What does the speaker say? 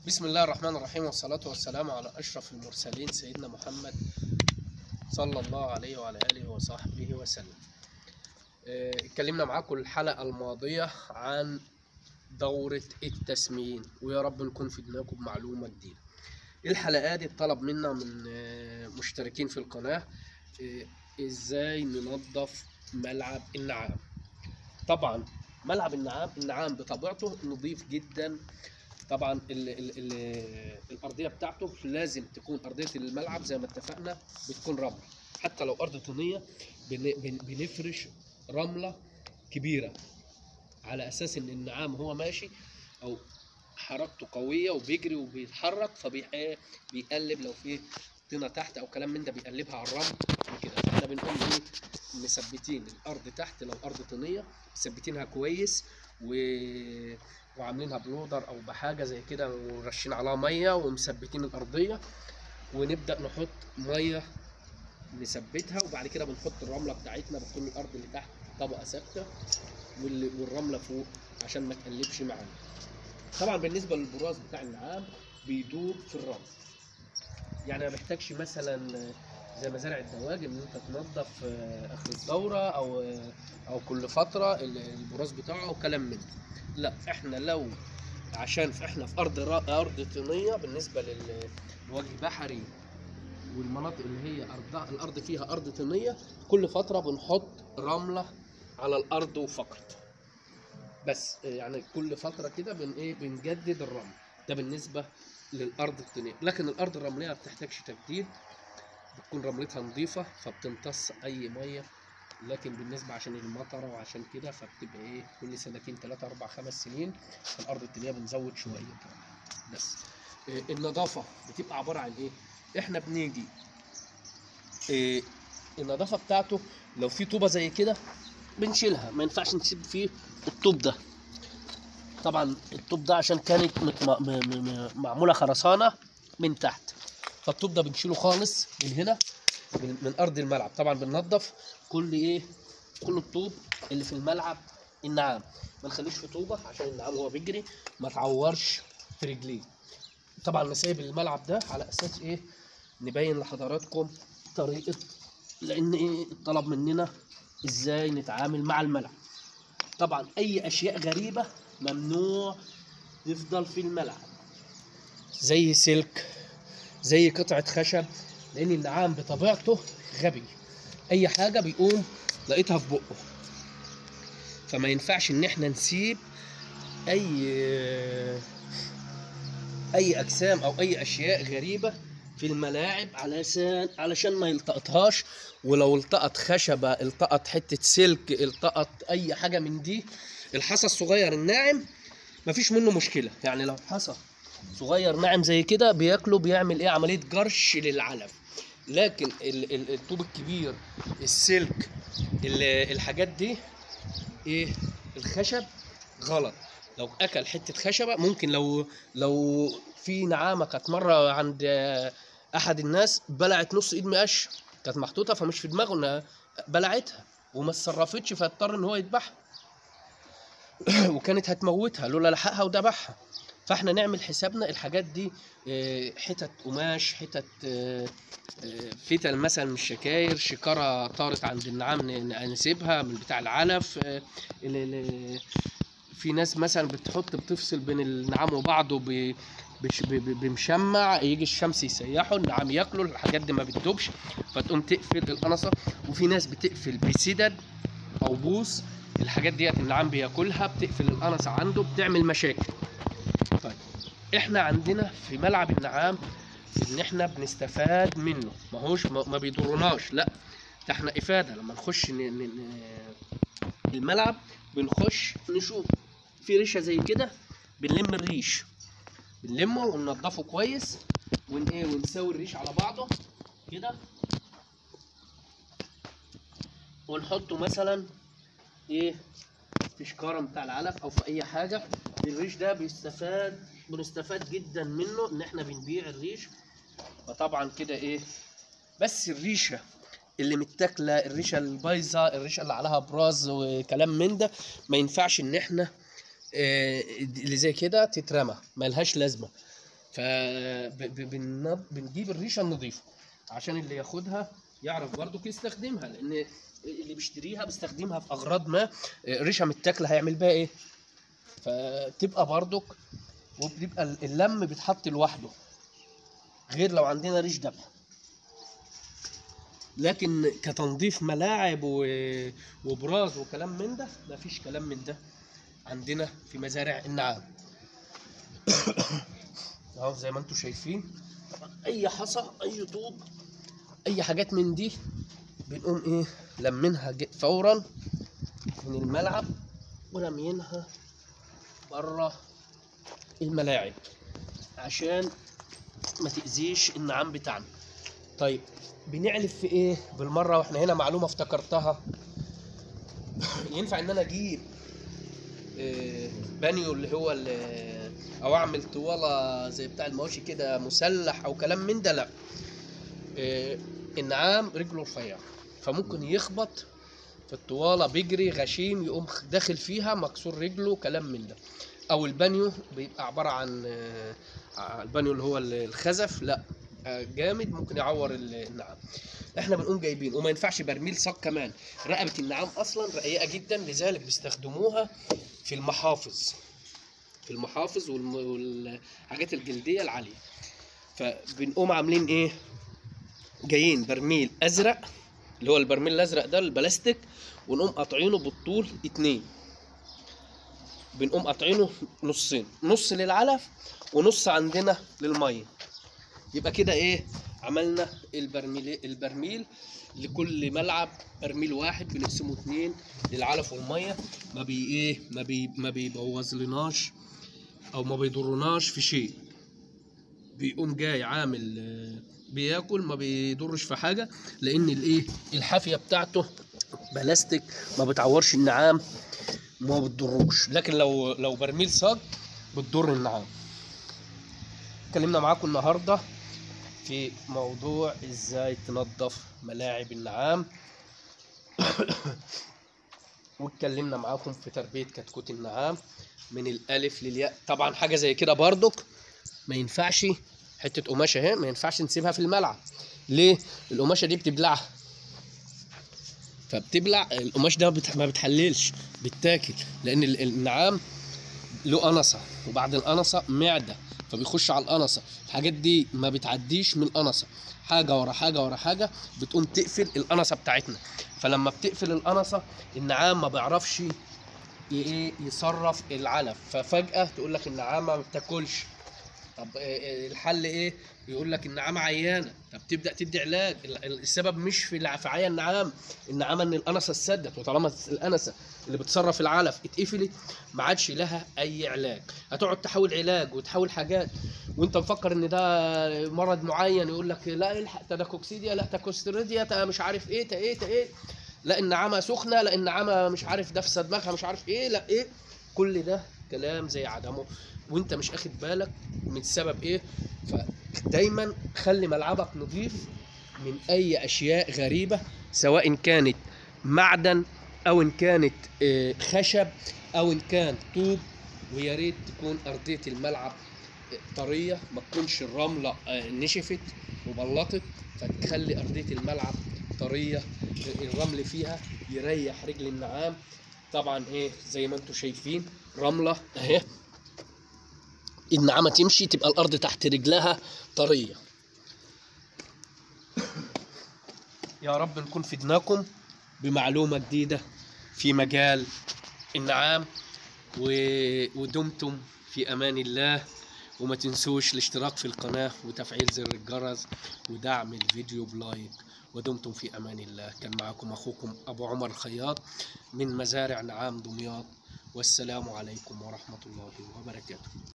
بسم الله الرحمن الرحيم والصلاة والسلام على أشرف المرسلين سيدنا محمد صلى الله عليه وعلى آله وصحبه وسلم آه، اتكلمنا معاكم الحلقة الماضية عن دورة التسمين ويا رب نكون فدناكم بمعلومة جديدة الحلقة دي اتطلب منا من آه، مشتركين في القناة آه، ازاي ننظف ملعب النعام طبعا ملعب النعام النعام بطبيعته نظيف جدا طبعا ال ال ال الارضيه بتاعته لازم تكون ارضيه الملعب زي ما اتفقنا بتكون رمل حتى لو ارض طينيه بن- بن- بنفرش رمله كبيره على اساس ان النعام هو ماشي او حركته قويه وبيجري وبيتحرك فبيقلب لو في طينه تحت او كلام من ده بيقلبها على الرمل وكده فاحنا بنقول ايه مثبتين الارض تحت لو ارض طينيه مثبتينها كويس و وعاملينها بلودر او بحاجه زي كده ورشين عليها ميه ومثبتين الارضيه ونبدا نحط ميه نثبتها وبعد كده بنحط الرمله بتاعتنا بتكون الارض اللي تحت طبقه ثابته وال- والرمله فوق عشان ما تقلبش معانا طبعا بالنسبه للبراز بتاع النعام بيدوب في الرمل يعني ما بيحتاجش مثلا زي مزارع الدواجن ان انت تنظف آه، اخر الدوره او آه، او كل فتره ال- البراز بتاعه وكلام من ده لا احنا لو عشان احنا في ارض را- ارض طينيه بالنسبه لل- لوجه بحري والمناطق اللي هي ارض الارض فيها ارض طينيه كل فتره بنحط رمله على الارض وفقط بس يعني كل فتره كده بن ايه بنجدد الرمل ده بالنسبه للارض الطينيه لكن الارض الرمليه ما بتحتاجش تجديد بتكون رملتها نظيفه فبتمتص اي ميه لكن بالنسبه عشان المطره وعشان كده فبتبقى ايه كل سنتين ثلاثة أربع خمس سنين في الارض الطينيه بنزود شويه كده بس إيه النظافه بتبقى عباره عن ايه احنا بنيجي إيه النظافه بتاعته لو في طوبه زي كده بنشيلها ما ينفعش نسيب فيه الطوب ده طبعا الطوب ده عشان كانت مت- م- م- م- معموله خرسانه من تحت فالطوب ده بنشيله خالص من هنا من, من ارض الملعب طبعا بننظف كل ايه كل الطوب اللي في الملعب النعام ما نخليش في طوبه عشان النعام هو بيجري ما تعورش في رجليه طبعا نسيب الملعب ده على اساس ايه نبين لحضراتكم طريقه لان ايه الطلب مننا ازاي نتعامل مع الملعب طبعا اي اشياء غريبه ممنوع يفضل في الملعب زي سلك زي قطعه خشب لان النعام بطبيعته غبي اي حاجه بيقوم لقيتها في بقه فما ينفعش ان احنا نسيب اي اي اجسام او اي اشياء غريبه في الملاعب علشان علشان ما يلتقطهاش ولو التقط خشبه التقط حته سلك التقط اي حاجه من دي الحصى الصغير الناعم مفيش منه مشكله يعني لو حصى صغير ناعم زي كده بياكله بيعمل ايه عمليه جرش للعلف لكن ال- ال- الطوب الكبير السلك ال- الحاجات دي ايه الخشب غلط لو اكل حته خشبه ممكن لو لو في نعامه كانت مره عند آه، احد الناس بلعت نص ايد مقش كانت محطوطه فمش في دماغه انها بلعتها وما اتصرفتش فاضطر ان هو يذبحها وكانت هتموتها لولا لحقها وذبحها فاحنا نعمل حسابنا الحاجات دي آه، حتت قماش حتت آه، آه، فتل مثلا من الشكاير شكاره طارت عند النعام ن- ن- نسيبها من بتاع العلف آه، ال- ال- في ناس مثلا بتحط بتفصل بين النعام وبعضه ب- بش- ب- ب- بمشمع يجي الشمس يسيحه النعام ياكله الحاجات دي ما بتدوبش فتقوم تقفل القنصه وفي ناس بتقفل بسدد او بوص الحاجات ديت النعام بياكلها بتقفل القنصه عنده بتعمل مشاكل طيب احنا عندنا في ملعب النعام ان احنا بنستفاد منه ما هوش ما ما بيضرناش لا ده احنا افاده لما نخش ن... ن... ن... الملعب بنخش نشوف في ريشه زي كده بنلم الريش بنلمه وننضفه كويس ون ايه ونساوي الريش على بعضه كده ونحطه مثلا ايه في شكارة بتاع العلف او في اي حاجه الريش ده بيستفاد بنستفاد جدا منه ان احنا بنبيع الريش فطبعا كده ايه بس الريشه اللي متاكله الريشه البايظه الريشه اللي عليها براز وكلام من ده ما ينفعش ان احنا آه، اللي زي كده تترمى ملهاش لازمه فبنجيب الريشه النظيفه عشان اللي ياخدها يعرف برضك يستخدمها لان اللي بيشتريها بيستخدمها في اغراض ما ريشه متاكله هيعمل بيها ايه فتبقى برضك وبتبقى اللم بيتحط لوحده غير لو عندنا ريش دبح لكن كتنظيف ملاعب و- وبراز وكلام من ده مفيش كلام من ده عندنا في مزارع النعام اهو زي ما انتم شايفين طبعا اي حصى اي طوب اي حاجات من دي بنقوم ايه لمينها ج- فورا من الملعب ورمينها بره الملاعب عشان ما تأذيش النعام بتاعنا طيب بنعلف في ايه بالمره واحنا هنا معلومه افتكرتها ينفع ان انا اجيب آه، بانيو اللي هو ال- او اعمل طواله زي بتاع المواشي كده مسلح او كلام من ده لا آه، النعام رجله رفيع فممكن يخبط في الطواله بيجري غشيم يقوم داخل فيها مكسور رجله كلام من ده او البانيو بيبقى عباره عن آه، ع- البانيو اللي هو الخزف لا آه، جامد ممكن يعور ال- النعام احنا بنقوم جايبين وما ينفعش برميل صاج كمان رقبه النعام اصلا رقيقه جدا لذلك بيستخدموها في المحافظ في المحافظ والم- والحاجات الجلديه العاليه فبنقوم عاملين ايه جايين برميل ازرق اللي هو البرميل الازرق ده البلاستيك ونقوم قاطعينه بالطول اتنين بنقوم قاطعينه نصين نص للعلف ونص عندنا للميه يبقى كده ايه عملنا البرميل البرميل لكل ملعب برميل واحد بنقسمه اتنين للعلف والميه ما بي ايه ما بي ما بيبوظ لناش او ما بيضرناش في شيء بيقوم جاي عامل آه، بياكل ما بيضرش في حاجه لان الايه الحافيه بتاعته بلاستيك ما بتعورش النعام ما بتضروش لكن لو لو برميل صاج بتضر النعام اتكلمنا معاكم النهارده في موضوع ازاي تنظف ملاعب النعام واتكلمنا معاكم في تربية كتكوت النعام من الألف للياء طبعا حاجة زي كده برضك ما ينفعش حتة قماشة اهي ما ينفعش نسيبها في الملعب ليه؟ القماشة دي بتبلعها فبتبلع القماش ده بت- ما بتحللش بتاكل لأن ال- النعام له قنصة وبعد القنصة معدة فبيخش على القنصة الحاجات دي ما بتعديش من القنصة حاجة ورا حاجة ورا حاجة بتقوم تقفل القنصة بتاعتنا فلما بتقفل القنصة النعام ما بيعرفش ي- ايه يصرف العلف ففجأة تقول لك النعامة ما بتاكلش طب إيه- إيه الحل ايه يقول لك النعامة عيانة طب تبدأ تدي علاج ال- ال- السبب مش في الع- في عيا النعام النعامة ان القنصة اتسدت وطالما القنصة اللي بتصرف العلف اتقفلت ما عادش لها اي علاج هتقعد تحاول علاج وتحاول حاجات وانت مفكر ان ده مرض معين يقول لك لا الحق تداكوكسيديا لا تاكوستريديا تا مش عارف ايه تا ايه تا ايه لا النعامه سخنه لا النعامه مش عارف دافسه دماغها مش عارف ايه لا ايه كل ده كلام زي عدمه وانت مش اخد بالك من السبب ايه فدايما خلي ملعبك نظيف من اي اشياء غريبه سواء كانت معدن او ان كانت آه، خشب او ان كان طوب ويا ريت تكون ارضيه الملعب آه، طريه ما تكونش الرمله آه، نشفت وبلطت فتخلي ارضيه الملعب طريه الرمل فيها يريح رجل النعام طبعا ايه زي ما انتم شايفين رمله اهي النعامه تمشي تبقى الارض تحت رجلها طريه يا رب نكون فدناكم بمعلومة جديدة في مجال النعام و- ودمتم في أمان الله وما تنسوش الاشتراك في القناة وتفعيل زر الجرس ودعم الفيديو بلايك ودمتم في أمان الله كان معكم أخوكم أبو عمر الخياط من مزارع نعام دمياط والسلام عليكم ورحمة الله وبركاته